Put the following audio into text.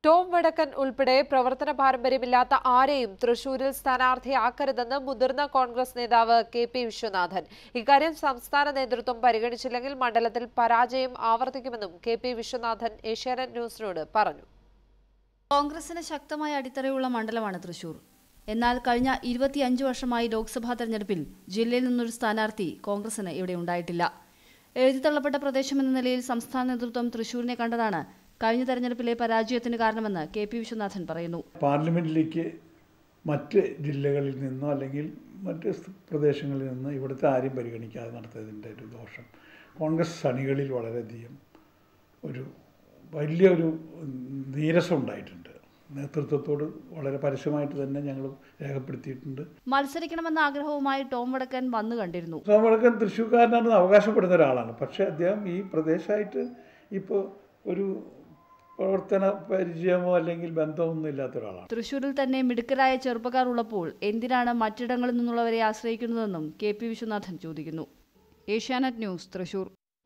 Tom വടക്കൻ ഉൾപ്പെടെ പ്രവർത്തന പാരമ്പര്യമില്ലാത്ത ആരെയും തൃശൂരിൽ സ്ഥാനാർത്ഥിയാക്കരുതെന്ന് മുതിർന്ന കോൺഗ്രസ് നേതാവ് കെ പി വിശ്വനാഥൻ ഇക്കാര്യം സംസ്ഥാന നേതൃത്വം പരിഗണിച്ചില്ലെങ്കിൽ മണ്ഡലത്തിൽ പരാജയം ആവർത്തിക്കുമെന്നും കെ പി വിശ്വനാഥൻ ഏഷ്യാനെറ്റ് ന്യൂസിനോട് പറഞ്ഞു കോൺഗ്രസിന് ശക്തമായ അടിത്തറയുള്ള മണ്ഡലമാണ് തൃശൂർ എന്നാൽ കഴിഞ്ഞ ഇരുപത്തിയഞ്ച് വർഷമായി ലോക്സഭാ തെരഞ്ഞെടുപ്പിൽ ജില്ലയിൽ നിന്നൊരു സ്ഥാനാർത്ഥി കോൺഗ്രസിന് ഇവിടെ ഉണ്ടായിട്ടില്ല എഴുതിത്തള്ളപ്പെട്ട പ്രദേശമെന്ന നിലയിൽ സംസ്ഥാന നേതൃത്വം തൃശൂരിനെ കണ്ടതാണ് കഴിഞ്ഞ തെരഞ്ഞെടുപ്പിലെ പരാജയത്തിന് കാരണമെന്ന് കെ പി വിശ്വനാഥൻ പറയുന്നു പാർലമെൻറ്റിലേക്ക് മറ്റ് ജില്ലകളിൽ നിന്നോ അല്ലെങ്കിൽ മറ്റ് സ് പ്രദേശങ്ങളിൽ നിന്ന് ഇവിടുത്തെ ആരും പരിഗണിക്കാതെ നടത്തിയതിൻ്റെ ഒരു ദോഷം കോൺഗ്രസ് അണികളിൽ വളരെയധികം ഒരു വലിയൊരു നീരസം ഉണ്ടായിട്ടുണ്ട് നേതൃത്വത്തോട് വളരെ പരസ്യമായിട്ട് തന്നെ ഞങ്ങൾ രേഖപ്പെടുത്തിയിട്ടുണ്ട് മത്സരിക്കണമെന്ന ആഗ്രഹവുമായി ടോം വടക്കൻ വന്നു കണ്ടിരുന്നു സോമടക്കൻ തൃശ്ശൂർക്കാരനാണെന്ന് അവകാശപ്പെടുന്ന ഒരാളാണ് പക്ഷേ അദ്ദേഹം ഈ പ്രദേശമായിട്ട് ഇപ്പോൾ ഒരു പ്രവർത്തന പരിചയമോ അല്ലെങ്കിൽ ബന്ധമൊന്നും ഇല്ലാത്ത ഒരാളാണ് തൃശൂരിൽ തന്നെ മിടുക്കരായ ചെറുപ്പക്കാർ ഉള്ളപ്പോൾ എന്തിനാണ് മറ്റിടങ്ങളിൽ നിന്നുള്ളവരെ ആശ്രയിക്കുന്നതെന്നും കെ പി വിശ്വനാഥൻ ചോദിക്കുന്നു ഏഷ്യാനെറ്റ് ന്യൂസ് തൃശൂർ